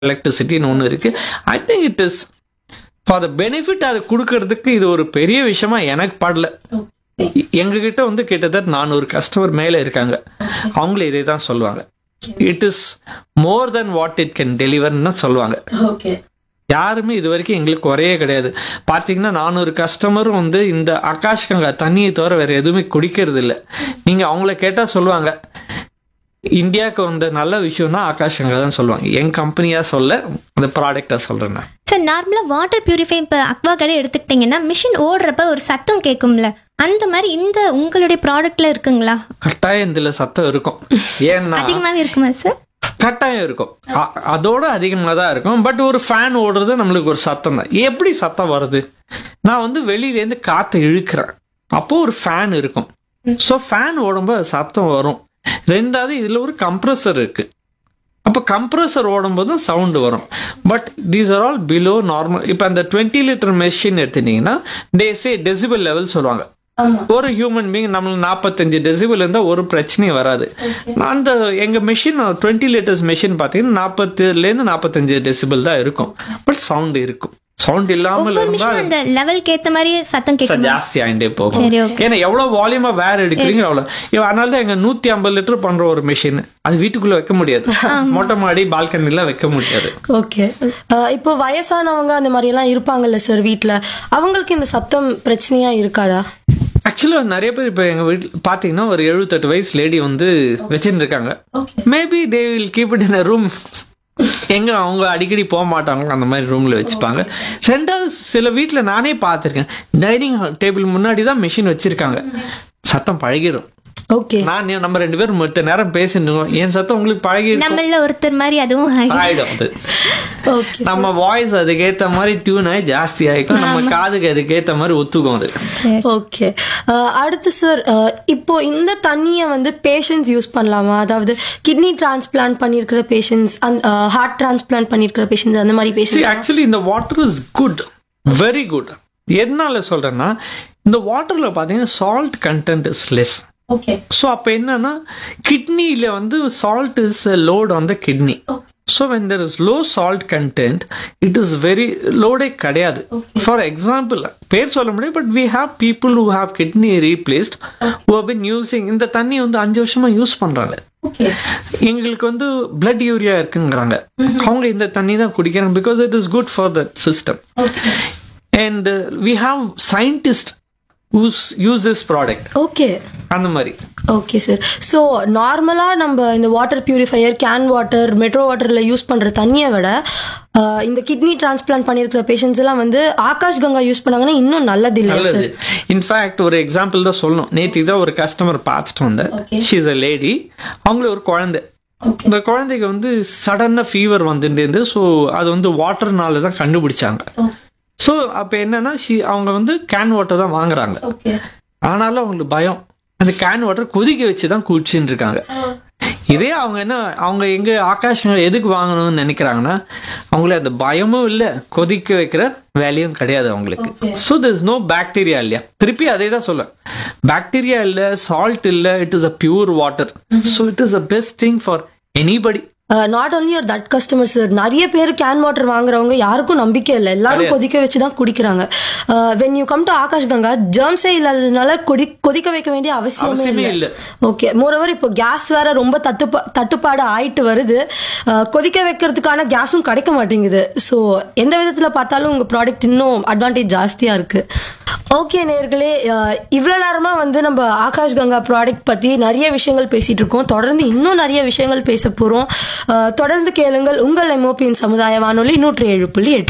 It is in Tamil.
எலக்ட்ரிசிட்டின்னு ஒன்று இருக்கு I think it is for the benefit அதை கொடுக்கறதுக்கு இது ஒரு பெரிய விஷயமா எனக்கு படல எங்ககிட்ட வந்து கிட்டத்தட்ட நானூறு கஸ்டமர் மேலே இருக்காங்க அவங்களும் இதே தான் சொல்லுவாங்க it is more then what it can டெலிவர்னு சொல்லுவாங்க ஓகே யாருமே இது வரைக்கும் எங்களுக்கு குறையே கிடையாது பார்த்தீங்கன்னா நானூறு கஸ்டமரும் வந்து இந்த ஆகாஷ் கங்கா தண்ணியை தவிர வேற எதுவுமே குடிக்கிறது இல்லை நீங்க அவங்கள கேட்டா சொல்லுவாங்க இந்தியாவுக்கு வந்த நல்ல விஷயம்னா ஆகாஷ் கங்கா தான் சொல்லுவாங்க என் கம்பெனியா சொல்ல அந்த ப்ராடக்டா சொல்றேன் நான். சார் நார்மலாக வாட்டர் பியூரிஃபை இப்போ அக்வா கடை எடுத்துக்கிட்டிங்கன்னா மிஷின் ஓடுறப்ப ஒரு சத்தம் கேட்கும்ல அந்த மாதிரி இந்த உங்களுடைய ப்ராடக்ட்ல இருக்குங்களா கட்டாயம் இதுல சத்தம் இருக்கும் ஏன்னா அதிகமாகவே இருக்குமா சார் கட்டாயம் இருக்கும் அ- அதோட அதிகமாக தான் இருக்கும் பட் ஒரு ஃபேன் ஓடுறது நம்மளுக்கு ஒரு சத்தம் தான் எப்படி சத்தம் வருது நான் வந்து வெளியிலேருந்து காற்றை இழுக்கிறேன் அப்போ ஒரு ஃபேன் இருக்கும் ஸோ ஃபேன் ஓடும்போது சத்தம் வரும் ரெண்டாவது இதில் ஒரு கம்ப்ரஸர் இருக்கு அப்போ கம்ப்ரஸர் ஓடும்போதும் சவுண்டு வரும் but these are all below normal இப்போ அந்த டுவெண்ட்டி லிட்டர் மெஷின் எடுத்துட்டீங்கன்னா தே சே டெசிபிள் லெவல் சொல்லுவாங்க ஒரு ஹியூமன் பீங் நம்மளுக்கு நாற்பத்தஞ்சு டெசிபிள் இருந்தால் ஒரு பிரச்சனையும் வராது அந்த எங்க மெஷின் டுவெண்ட்டி லிட்டர்ஸ் மெஷின் பார்த்தீங்கன்னா நாற்பத்துலேருந்து நாற்பத்தஞ்சு டெசிபிள் தான் இருக்கும் பட் சவுண்ட் இருக்கும் சவுண்ட் இல்லாமல் ஒவ்வொரு இருந்தால் மிஷின் அந்த லெவலுக்கு ஏற்ற மாதிரி சத்தம் கேட்கும் ஜாஸ்தி ஆயிட்டே போகும் சரி, okay. ஏன்னா எவ்வளவு வால்யூமா வேற எடுக்கிறீங்க அவ்வளவு இவ- அதனால தான் எங்க நூத்தி ஐம்பது லிட்டர் பண்ற ஒரு மிஷின் அது வீட்டுக்குள்ள வைக்க முடியாது மொட்டை மாடி பால்கனில வைக்க முடியாது ஓகே இப்போ வயசானவங்க அந்த மாதிரி எல்லாம் இருப்பாங்கல்ல சார் வீட்ல அவங்களுக்கு இந்த சத்தம் பிரச்சனையா இருக்காதா ஆக்சுவலா நிறைய பேர் இப்ப எங்க வீட்டுல பாத்தீங்கன்னா ஒரு எழுபத்தெட்டு வயசு லேடி வந்து வச்சுட்டு இருக்காங்க maybe they will keep it in room எங்க அவங்க அடிக்கடி போக மாட்டாங்க அந்த மாதிரி ரூம்ல வச்சுப்பாங்க ரெண்டாவது சில வீட்ல நானே பார்த்திருக்கேன் டைனிங் டேபிள் முன்னாடி தான் மிஷின் வச்சிருக்காங்க சத்தம் பழகிடும் ஓகே நான் நீ- நம்ம ரெண்டு பேரும் மொத்த நேரம் பேசிட்டு என் சத்தம் உங்களுக்கு பழகி நம்மள ஒருத்தர் மாதிரி அதுவும் ஆகி- ஆயிடும் அது ஓகே நம்ம வாய்ஸ் அதுக்கேத்த மாதிரி டியூன் ஆகி ஜாஸ்தி ஆயிக்கும் நம்ம காதுக்கு அதுக்கேத்த மாதிரி ஒத்துக்கும் அது ஓகே அடுத்து சார் இப்போ இந்த தண்ணியை வந்து பேஷண்ட்ஸ் யூஸ் பண்ணலாமா அதாவது கிட்னி டிரான்ஸ்பிளான்ட் பண்ணியிருக்கிற பேஷண்ட்ஸ் ஹார்ட் டிரான்ஸ்பிளான்ட் பண்ணியிருக்கிற பேஷண்ட்ஸ் அந்த மாதிரி See, பேஷண்ட்ஸ் actually இந்த water is good very good எதனால சொல்றேன்னா இந்த வாட்டர்ல பாத்தீங்கன்னா salt content is less okay so அப்போ என்னன்னா கிட்னியில் வந்து salt is load on the kidney so when there is low salt content it is very லோடே கிடையாது ஃபார் எக்ஸாம்பிள் பேர் சொல்ல முடியாது but we have people who have kidney replaced who have been using இந்த தண்ணி வந்து அஞ்சு வருஷமா யூஸ் பண்றாங்க ஓகே எங்களுக்கு வந்து பிளட் யூரியா இருக்குங்கிறாங்க அவங்க இந்த தண்ணி தான் குடிக்கிறாங்க because it is good for that system and we have scientist use use this product okay அந்த மாதிரி ஓகே சார் ஸோ நார்மலாக நம்ம இந்த water purifier can water metro வாட்டரில் யூஸ் பண்ணுற தண்ணியை விட அஹ், இந்த கிட்னி டிரான்ஸ்பிளான்ட் பண்ணியிருக்கிற பேஷண்ட்ஸ் எல்லாம் வந்து ஆகாஷ் கங்கா யூஸ் பண்ணாங்கன்னா இன்னும் நல்லது இல்லையா நல்லது சார் இன்ஃபேக்ட் ஒரு எக்ஸாம்பிள் தான் சொல்லணும் நேற்று தான் ஒரு கஸ்டமர் பார்த்துட்டு வந்தேன் ஷீ இஸ் அ லேடி அவங்களுக்கு ஒரு குழந்தை இந்த குழந்தைக்கு வந்து சடனாக ஃபீவர் வந்துட்டு ஸோ அது வந்து வாட்டர்னால தான் கண்டுபிடிச்சாங்க ஸோ அப்போ என்னன்னா she அவங்க வந்து கேன் வாட்டர் தான் வாங்குறாங்க ஓகே ஆனாலும் அவங்களுக்கு பயம் அந்த கேன் வாட்டர் கொதிக்க வச்சு தான் குடிச்சுட்டு இருக்காங்க இதே அவங்க என்ன அவங்க எங்க ஆகாஷ் எதுக்கு வாங்கணும்னு நினைக்கிறாங்கன்னா அவங்கள அந்த பயமும் இல்ல கொதிக்க வைக்கிற வேலையும் கிடையாது அவங்களுக்கு ஸோ திஸ் நோ பாக்டீரியா இல்லையா திருப்பி அதே தான் சொல்ல பாக்டீரியா இல்ல சால்ட் இல்ல it is a pure water so it is a best thing for anybody not only your that customers நிறைய பேர் கேன் வாட்டர் வாங்குறவங்க யாருக்கும் நம்பிக்கை இல்லை எல்லாரும் கொதிக்க வச்சு தான் குடிக்கிறாங்க when you come to Akash Ganga ஜெர்ம்ஸே இல்லாததுனால கொதி கொதிக்க வைக்க வேண்டிய அவசியமே அவசியமே இல்லை இல்ல. ஓகே மோரோவர் இப்போ கேஸ் வேற ரொம்ப தட்டுப்பா தட்டுப்பாடு ஆயிட்டு வருது அஹ், கொதிக்க வைக்கிறதுக்கான கேஸும் கிடைக்க மாட்டேங்குது ஸோ எந்த விதத்தில் பார்த்தாலும் உங்கள் ப்ராடக்ட் இன்னும் அட்வான்டேஜ் ஜாஸ்தியாக இருக்கு ஓகே நேர்களே இவ்வளோ நேரமாக வந்து நம்ம ஆகாஷ் கங்கா ப்ராடக்ட் பற்றி நிறைய விஷயங்கள் பேசிட்டு இருக்கோம் தொடர்ந்து இன்னும் நிறைய விஷயங்கள் பேச போகிறோம் தொடர்ந்து கேளுங்கள் உங்கள் எம்ஓபியின் சமுதாய வானொலி நூற்றி ஏழு புள்ளி எட்டு